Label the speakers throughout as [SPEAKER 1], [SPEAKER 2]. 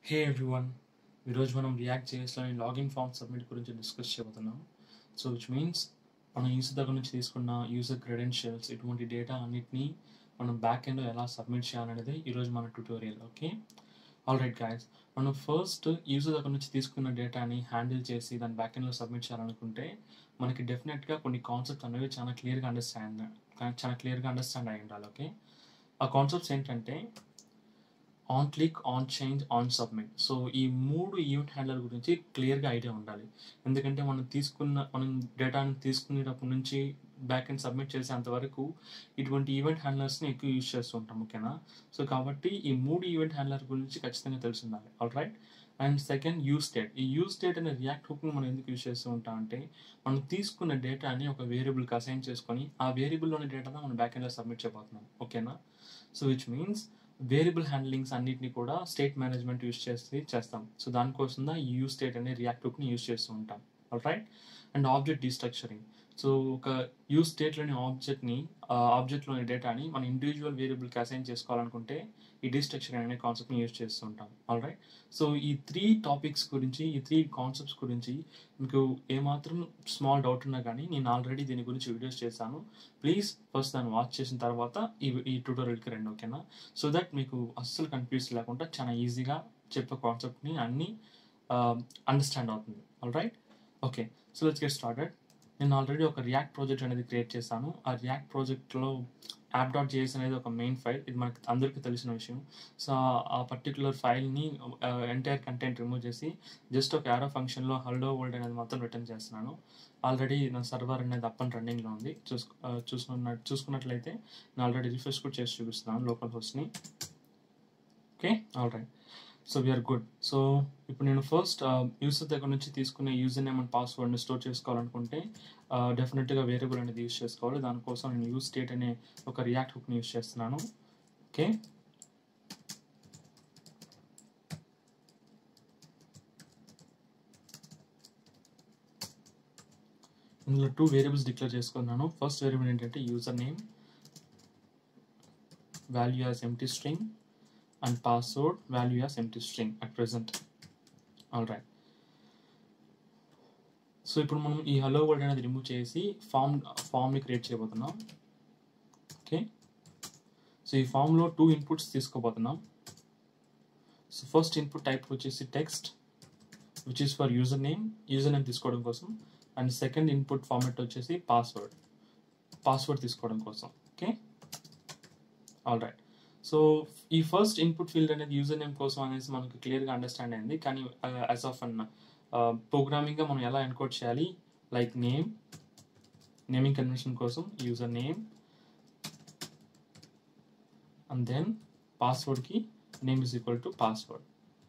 [SPEAKER 1] హే everyone ఈరోజు మనం React చేసేలోని లాగిన్ ఫామ్ సబ్మిట్ గురించి డిస్కస్ చేయబోతున్నాం సో విచ్ మీన్స్ మనం యూజర్ దగ్గర నుంచి తీసుకున్న యూజర్ క్రెడెన్షియల్స్ ఇటువంటి డేటా అన్నిటినీ మనం బ్యాక్ ఎండ్లో ఎలా సబ్మిట్ చేయాలనేది ఈరోజు మన tutorial okay all right guys మనం ఫస్ట్ యూజర్ దగ్గర నుంచి తీసుకున్న డేటాని హ్యాండిల్ చేసి దాన్ని బ్యాక్ ఎండ్లో సబ్మిట్ చేయాలనుకుంటే మనకి డెఫినెట్గా కొన్ని కాన్సెప్ట్స్ అనేవి చాలా క్లియర్గా అండర్స్టాండ్ చాలా క్లియర్గా అండర్స్టాండ్ అయి ఉండాలి ఓకే ఆ కాన్సెప్ట్స్ ఏంటంటే on click on change on submit so ఈ మూడు ఈవెంట్ హ్యాండ్లర్ గురించి క్లియర్గా ఐడియా ఉండాలి ఎందుకంటే మనం తీసుకున్న మనం డేటాను తీసుకునేటప్పటి నుంచి బ్యాక్ అండ్ సబ్మిట్ చేసేంత వరకు ఇటువంటి ఈవెంట్ హ్యాండ్లర్స్ని ఎక్కువ యూజ్ చేస్తూ ఉంటాం ఓకేనా సో కాబట్టి ఈ మూడు ఈవెంట్ హ్యాండ్లర్ గురించి ఖచ్చితంగా తెలిసి ఉండాలి all right and second use state ఈ యూస్ స్టేట్ అనే రియాక్ట్ హుక్ని మనం ఎందుకు యూజ్ చేస్తూ ఉంటాం అంటే మనం తీసుకున్న డేటాని ఒక వేరియబుల్కి అసైన్ చేసుకొని ఆ వేరియబుల్లోని డేటాను మనం బ్యాక్ ఎండ్లో సబ్మిట్ చేయబోతున్నాం ఓకేనా so which means variable handlings అన్నిటిని కూడా స్టేట్ మేనేజ్మెంట్ యూస్ చేసి చేస్తాం సో దానికోసం ఈ యూస్ స్టేట్ అనే రియాక్ట్ హుక్ని యూస్ చేస్తూ ఉంటాం right and object destructuring so ఒక యూస్ స్టేట్లోని ఆబ్జెక్ట్ని ఆబ్జెక్ట్లోని డేటాని మన ఇండివిజువల్ వేరియబుల్కి అసైన్ చేసుకోవాలనుకుంటే ఈ డిస్ట్రక్చర్ అనే కాన్సెప్ట్ని యూస్ చేస్తూ ఉంటాం ఆల్ రైట్ సో ఈ త్రీ టాపిక్స్ గురించి ఈ త్రీ కాన్సెప్ట్స్ గురించి మీకు ఏమాత్రం స్మాల్ డౌట్ ఉన్నా కానీ నేను ఆల్రెడీ దీని గురించి వీడియోస్ చేశాను ప్లీజ్ ఫస్ట్ దాన్ని వాచ్ చేసిన తర్వాత ఈ ఈ ట్యూటోరియల్కి రండి ఓకేనా సో దట్ మీకు అస్సలు కన్ఫ్యూజ్ లేకుండా చాలా ఈజీగా చెప్పే కాన్సెప్ట్ని అన్నీ అండర్స్టాండ్ అవుతుంది all right okay so let's get started నేను ఆల్రెడీ ఒక రియాక్ట్ ప్రాజెక్ట్ అనేది క్రియేట్ చేశాను ఆ రియాక్ట్ ప్రాజెక్ట్లో యాప్ డాట్ జేఎస్ అనేది ఒక మెయిన్ ఫైల్ ఇది మనకి అందరికీ తెలిసిన విషయం సో ఆ పర్టికులర్ ఫైల్ని ఎంటైర్ కంటెంట్ రిమూవ్ చేసి జస్ట్ ఒక యారో ఫంక్షన్లో హల్డో వరల్డ్ అనేది మొత్తం రిటర్న్ చేస్తున్నాను ఆల్రెడీ నా సర్వర్ అనేది అప్ అండ్ రన్నింగ్లో ఉంది చూసు చూసుకున్న చూసుకున్నట్లయితే నేను ఆల్రెడీ రిఫ్రెష్ కూడా చేసి చూపిస్తున్నాను లోకల్ హోస్ట్ని okay all right so we are good so ఇప్పుడు నేను ఫస్ట్ యూజర్ దగ్గర నుంచి తీసుకునే యూజర్ నేమ్ అండ్ పాస్వర్డ్ని స్టోర్ చేసుకోవాలనుకుంటే డెఫినెట్గా వేరియబుల్ అనేది యూస్ చేసుకోవాలి దానికోసం నేను యూజ్ స్టేట్ అనే ఒక రియాక్ట్ హుక్ని యూస్ చేస్తున్నాను ఓకే ఇందులో టూ వేరియబుల్స్ డిక్లేర్ చేసుకున్నాను ఫస్ట్ వేరియబుల్ ఏంటంటే user name value as empty string and password value as empty string at present all right so ఇప్పుడు మనం ఈ హలో వర్డ్ అనేది రిమూవ్ చేసి ఫామ్ ఫామ్ని క్రియేట్ చేయబోతున్నాం ఓకే సో ఈ ఫామ్లో టూ ఇన్పుట్స్ తీసుకోబోతున్నాం సో ఫస్ట్ ఇన్పుట్ టైప్ వచ్చేసి text which is for user name user name తీసుకోవడం కోసం అండ్ సెకండ్ ఇన్పుట్ ఫార్మెట్ వచ్చేసి పాస్వర్డ్ పాస్వర్డ్ తీసుకోవడం కోసం ఓకే ఆల్ రైట్ సో ఈ ఫస్ట్ ఇన్పుట్ ఫీల్డ్ అనేది యూజర్ నేమ్ కోసం అనేసి మనకు క్లియర్గా అండర్స్టాండ్ అయింది కానీ యాజ్ ఆఫ్ అన్ ప్రోగ్రామింగ్గా మనం ఎలా ఎన్కోడ్ చేయాలి లైక్ నేమ్ నేమింగ్ కన్వెన్షన్ కోసం యూజర్ నేమ్ అండ్ దెన్ పాస్వర్డ్కి name is equal to password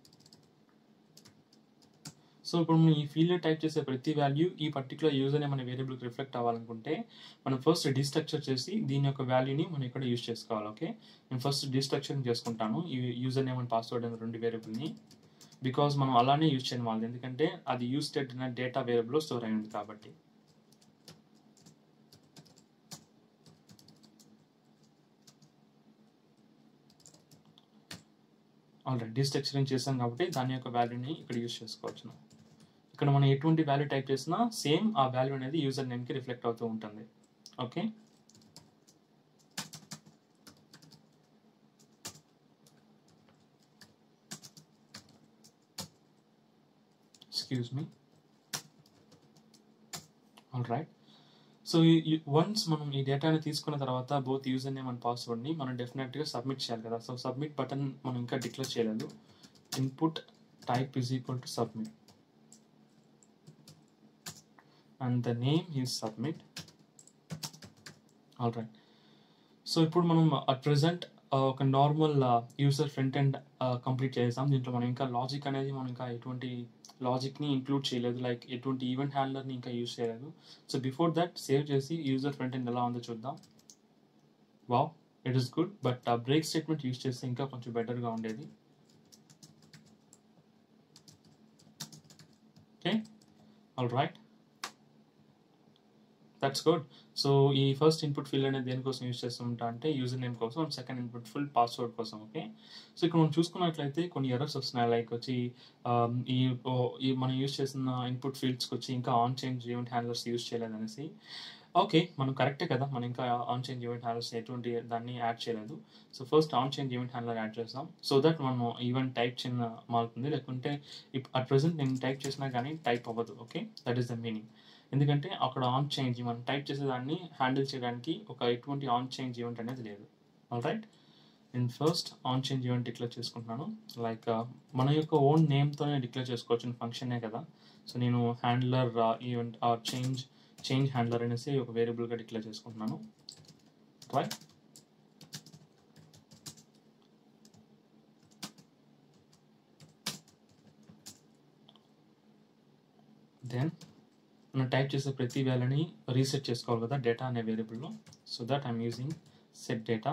[SPEAKER 1] so ఇప్పుడు మనం ఈ ఫీల్డ్ టైప్ చేసే ప్రతి వాల్యూ ఈ పర్టికులర్ యూజర్ నేమ్ అనే వేరియబుల్కి రిఫ్లెక్ట్ అవ్వాలనుకుంటే మనం ఫస్ట్ డిస్ట్రక్చర్ చేసి దీని యొక్క వాల్యూని మనం ఇక్కడ యూజ్ చేసుకోవాలి ఓకే నేను ఫస్ట్ డిస్ట్రక్చర్ చేసుకుంటాను ఈ యూజర్ నేమ్ అండ్ పాస్వర్డ్ అనే రెండు వేరియబుల్ని బికాజ్ మనం అలానే యూజ్ చేయని వాళ్ళది ఎందుకంటే అది యూజ్ స్టేట్ అనే డేటా వేరియబుల్లో స్టోర్ అయి ఉంది కాబట్టి ఆల్రెడీ డిస్ట్రక్చరింగ్ చేసాం కాబట్టి దాని యొక్క వాల్యూని ఇక్కడ యూజ్ చేసుకోవచ్చు ఇక్కడ మనం ఎటువంటి వాల్యూ టైప్ చేసినా సేమ్ ఆ వాల్యూ అనేది యూజర్ నేమ్కి రిఫ్లెక్ట్ అవుతూ ఉంటుంది okay excuse me all right so once మనం ఈ డేటాని తీసుకున్న తర్వాత బోత్ యూజర్ నేమ్ అండ్ పాస్వర్డ్ని మనం డెఫినెట్గా సబ్మిట్ చేయాలి కదా సో సబ్మిట్ బటన్ మనం ఇంకా డిక్లేర్ చేయలేదు input type is equal to submit and the name is submit all right so ఇప్పుడు మనం అట్ ప్రజెంట్ ఒక normal user front end complete చేసాం దీంట్లో మనం ఇంకా లాజిక్ అనేది మనం ఇంకా ఎటువంటి లాజిక్ని ఇంక్లూడ్ చేయలేదు లైక్ ఎటువంటి ఈవెంట్ హ్యాండ్లర్ని ఇంకా యూజ్ చేయలేదు సో బిఫోర్ దట్ సేవ్ చేసి యూజర్ ఫ్రంట్ ఎండ్ ఎలా ఉందో చూద్దాం wow it is good but ఆ బ్రేక్ స్టేట్మెంట్ యూజ్ చేస్తే ఇంకా కొంచెం బెటర్గా ఉండేది okay all right that's good so ఈ ఫస్ట్ ఇన్పుట్ ఫీల్డ్ అనేది దేనికోసం యూజ్ చేస్తుంటా అంటే యూజర్ నేమ్ కోసం and second input full password కోసం ఓకే సో ఇక్కడ మనం చూసుకున్నట్లయితే కొన్ని ఎర్రర్స్ వస్తున్నాయి లైక్ వచ్చి um, ఈ ఓ- ఈ మనం యూజ్ చేసిన ఇన్పుట్ ఫీల్డ్స్కి వచ్చి ఇంకా on change event handlers use చేయలేదనేసి ఓకే మనం కరెక్టే కదా మనం ఇంకా ఆన్ చేంజ్ ఈవెంట్ హ్యాండ్లర్స్ ఎటువంటి దాన్ని యాడ్ చేయలేదు so first on change event handler add చేస్తాం సో దట్ మనం ఈవెంట్ టైప్ చిన్న మారుతుంది లేకుంటే అట్ ప్రెసెంట్ నేను టైప్ చేసినా కానీ టైప్ అవ్వదు okay that is the meaning ఎందుకంటే అక్కడ ఆన్ చేంజ్ మనం టైప్ చేసేదాన్ని హ్యాండిల్ చేయడానికి ఒక ఎటువంటి ఆన్ చేంజ్ ఈవెంట్ అనేది లేదు ఆల్ రైట్ నేను first on change event declare చేసుకుంటున్నాను లైక్ మన యొక్క ఓన్ నేమ్తోనే డిక్లేర్ చేసుకోవచ్చు ఫంక్షనే కదా సో నేను handler event change change handler అనేసి ఒక వేరియబుల్గా డిక్లేర్ చేసుకుంటున్నాను రైట్ దెన్ మనం టైప్ చేసే ప్రతి వాల్యూని రీసెట్ చేసుకోవాలి కదా డేటా అనే వేరియబుల్లో so that I'm using set data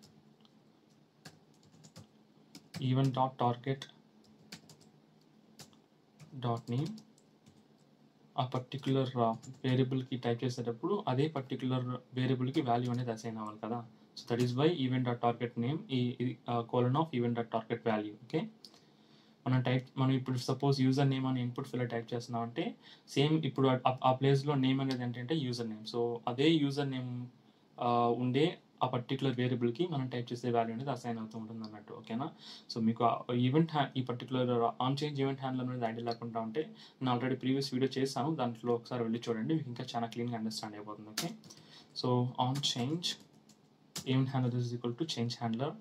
[SPEAKER 1] even dot target dot name ఆ పర్టికులర్ వేరియబుల్కి టైప్ చేసేటప్పుడు అదే పర్టికులర్ వేరియబుల్కి వాల్యూ అనేది అసైన్ అవ్వాలి కదా so that is why event dot target dot name colon of event dot target dot value okay type మనం ఇప్పుడు సపోజ్ యూజర్ నేమ్ అని ఇన్పుట్ ఫిల్ టైప్ చేస్తున్నాం అంటే సేమ్ ఇప్పుడు ఆ- ఆ ప్లేస్లో నేమ్ అనేది ఏంటంటే యూజర్ నేమ్ సో అదే యూజర్ నేమ్ ఉండే ఆ పర్టికులర్ వేరియబుల్కి మనం టైప్ చేసే వాల్యూ అనేది అసైన్ అవుతూ ఉంటుంది అన్నట్టు ఓకేనా సో మీకు ఈవెంట్ ఈ particular on change event handler అనేది ఐడియా లేకుండా ఉంటే నేను ఆల్రెడీ ప్రీవియస్ వీడియో చేశాను దాంట్లో ఒకసారి వెళ్ళి చూడండి మీకు ఇంకా చాలా క్లీన్గా అండర్స్టాండ్ అయిపోతుంది okay so on change event handler is equal to change handler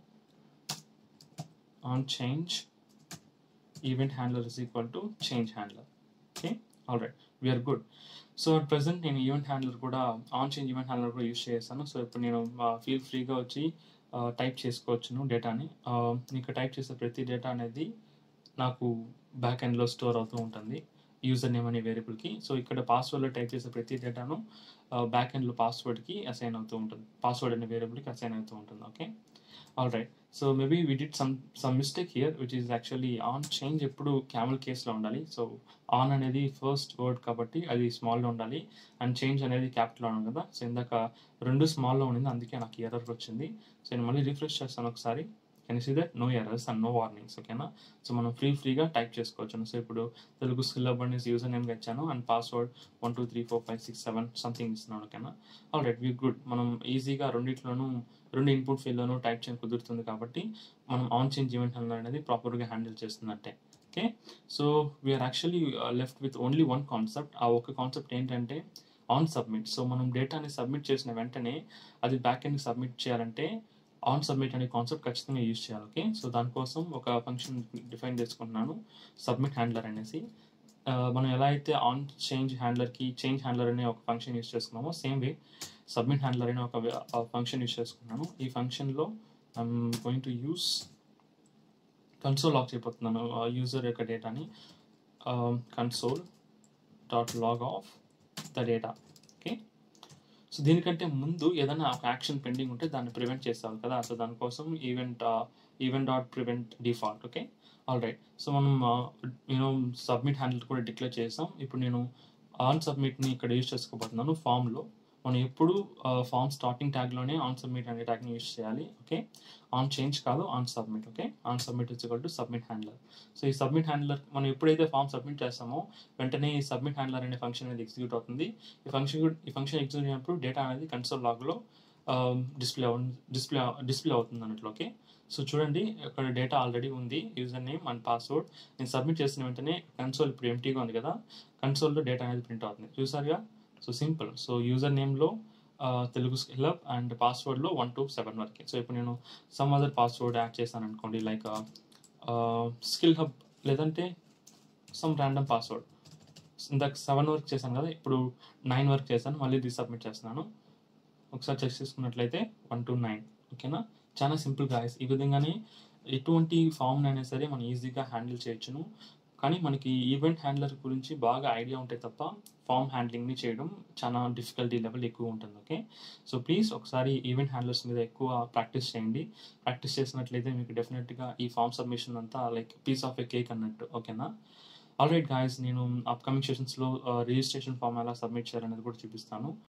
[SPEAKER 1] on change event handler is equal to change handler okay all right we're good so at present నేను ఈవెంట్ హ్యాండ్లర్ కూడా on change event handler కూడా use చేస్తాను so ఇప్పుడు నేను feel ఫ్రీగా వచ్చి type చేసుకోవచ్చును డేటాని ఇంకా టైప్ చేసే ప్రతి డేటా అనేది నాకు బ్యాక్ ఎండ్లో స్టోర్ అవుతూ ఉంటుంది యూజర్ నేమ్ అనే వేరియబుల్కి సో ఇక్కడ పాస్వర్డ్లో టైప్ చేసే ప్రతి డేటాను బ్యాక్ ఎండ్లో పాస్వర్డ్కి అసైన్ అవుతూ ఉంటుంది పాస్వర్డ్ అనే వేరియబుల్కి అసైన్ అవుతూ ఉంటుంది okay all right so maybe we did some some mistake here which is actually on change ఎప్పుడు క్యామల్ కేస్లో ఉండాలి సో ఆన్ అనేది ఫస్ట్ వర్డ్ కాబట్టి అది స్మాల్లో ఉండాలి అండ్ చేంజ్ అనేది క్యాపిటల్లో ఉంది కదా సో ఇందాక రెండు స్మాల్లో ఉండింది అందుకే నాకు ఎర్రర్ వచ్చింది సో నేను మళ్ళీ రిఫ్రెష్ చేస్తాను ఒకసారి can see that no errors and no warnings ఓకేనా సో మనం ఫ్రీ ఫ్రీగా టైప్ చేసుకోవచ్చు సో ఇప్పుడు తెలుగు సిలబ్ అనేసి యూజర్ నేమ్గా ఇచ్చాను and password one two three four five six seven something ఇస్తున్నాను ఓకేనా ఆల్ రైట్ వీ గుడ్ మనం ఈజీగా రెండిట్లోనూ రెండు ఇన్పుట్ ఫీల్డ్లోనూ టైప్ చేయడం కుదురుతుంది కాబట్టి మనం ఆన్ చేంజ్ ఈవెంట్ హ్యాండ్లర్ అనేది ప్రాపర్గా హ్యాండిల్ చేస్తున్నట్టే okay so we're actually left with only one concept ఆ ఒక కాన్సెప్ట్ ఏంటంటే ఆన్ సబ్మిట్ సో మనం డేటాని సబ్మిట్ చేసిన వెంటనే అది బ్యాక్ ఎండ్కి సబ్మిట్ చేయాలంటే ఆన్ సబ్మిట్ అనే కాన్సెప్ట్ ఖచ్చితంగా యూజ్ చేయాలి ఓకే సో దానికోసం ఒక ఫంక్షన్ డిఫైన్ చేసుకుంటున్నాను సబ్మిట్ హ్యాండ్లర్ అనేసి ఆ, మనం ఎలా అయితే ఆన్ చేంజ్ హ్యాండ్లర్కి చేంజ్ హ్యాండ్లర్ అనే ఒక ఫంక్షన్ యూజ్ చేసుకున్నామో సేమ్ వే సబ్మిట్ హ్యాండ్లర్ అనే ఒక ఫంక్షన్ యూజ్ చేసుకున్నాను ఈ ఫంక్షన్లో I'm going to use console log చేయబోతున్నాను యూజర్ యొక్క డేటాని console dot log of the data okay so దీనికంటే ముందు ఏదైనా ఒక యాక్షన్ పెండింగ్ ఉంటే దాన్ని ప్రివెంట్ చేస్తాను కదా సో దానికోసం event event dot prevent default okay all right so మనం నేను సబ్మిట్ హ్యాండిల్ కూడా డిక్లేర్ చేసాం ఇప్పుడు నేను ఆన్ సబ్మిట్ని ఇక్కడ యూజ్ చేసుకోబోతున్నాను ఫామ్లో మనం ఎప్పుడు ఫామ్ స్టార్టింగ్ ట్యాగ్లోనే ఆన్ సబ్మిట్ అనే ట్యాగ్ని యూజ్ చేయాలి ఓకే ఆన్ చేంజ్ కాదు on submit okay on submit is to submit handler so ఈ సబ్మిట్ హ్యాండ్లర్ మనం ఎప్పుడైతే ఫామ్ సబ్మిట్ చేస్తామో వెంటనే ఈ సబ్మిట్ హ్యాండ్లర్ అనే ఫంక్షన్ అనేది ఎగ్జిక్యూట్ అవుతుంది ఈ ఫంక్షన్ ఈ ఫంక్షన్ ఎగ్జిక్యూట్ అయినప్పుడు డేటా అనేది కన్సోల్ లాగ్లో డిస్ప్లే డిస్ప్లే డిస్ప్లే అవుతుంది అన్నట్లు ఓకే సో చూడండి ఇక్కడ డేటా ఆల్రెడీ ఉంది యూజర్ నేమ్ అండ్ పాస్వర్డ్ నేను సబ్మిట్ చేసిన వెంటనే కన్సోల్ ఇప్పుడు ఎంటీగా ఉంది కదా కన్సోల్లో డేటా అనేది ప్రింట్ అవుతుంది చూసారుగా సో సింపుల్ సో యూజర్ నేమ్లో తెలుగు స్కిల్ అప్ అండ్ పాస్వర్డ్లో వన్ టు సెవెన్ వరకే సో ఇప్పుడు నేను సమ్ అదర్ పాస్వర్డ్ యాడ్ చేశాను అనుకోండి లైక్ స్కిల్ హబ్ లేదంటే సమ్ ర్యాండమ్ పాస్వర్డ్ ఇందాక సెవెన్ వర్క్ చేశాను కదా ఇప్పుడు నైన్ వర్క్ చేశాను మళ్ళీ రీసబ్మిట్ చేస్తున్నాను ఒకసారి చెక్ చేసుకున్నట్లయితే వన్ టు నైన్ ఓకేనా చాలా సింపుల్ గాయస్ ఈ విధంగానే ఎటువంటి ఫామ్ అయినా సరే మనం ఈజీగా హ్యాండిల్ చేయొచ్చును కానీ మనకి ఈవెంట్ హ్యాండ్లర్ గురించి బాగా ఐడియా ఉంటే తప్ప ఫామ్ హ్యాండ్లింగ్ని చేయడం చాలా డిఫికల్టీ లెవెల్ ఎక్కువ ఉంటుంది ఓకే సో ప్లీజ్ ఒకసారి ఈవెంట్ హ్యాండ్లర్స్ మీద ఎక్కువ ప్రాక్టీస్ చేయండి ప్రాక్టీస్ చేసినట్లయితే మీకు డెఫినెట్గా ఈ ఫామ్ సబ్మిషన్ అంతా like piece of a cake అన్నట్టు ఓకేనా ఆల్రైట్ గాయస్ నేను అప్కమింగ్ సెషన్స్లో రిజిస్ట్రేషన్ ఫామ్ ఎలా సబ్మిట్ చేయాలనేది కూడా చూపిస్తాను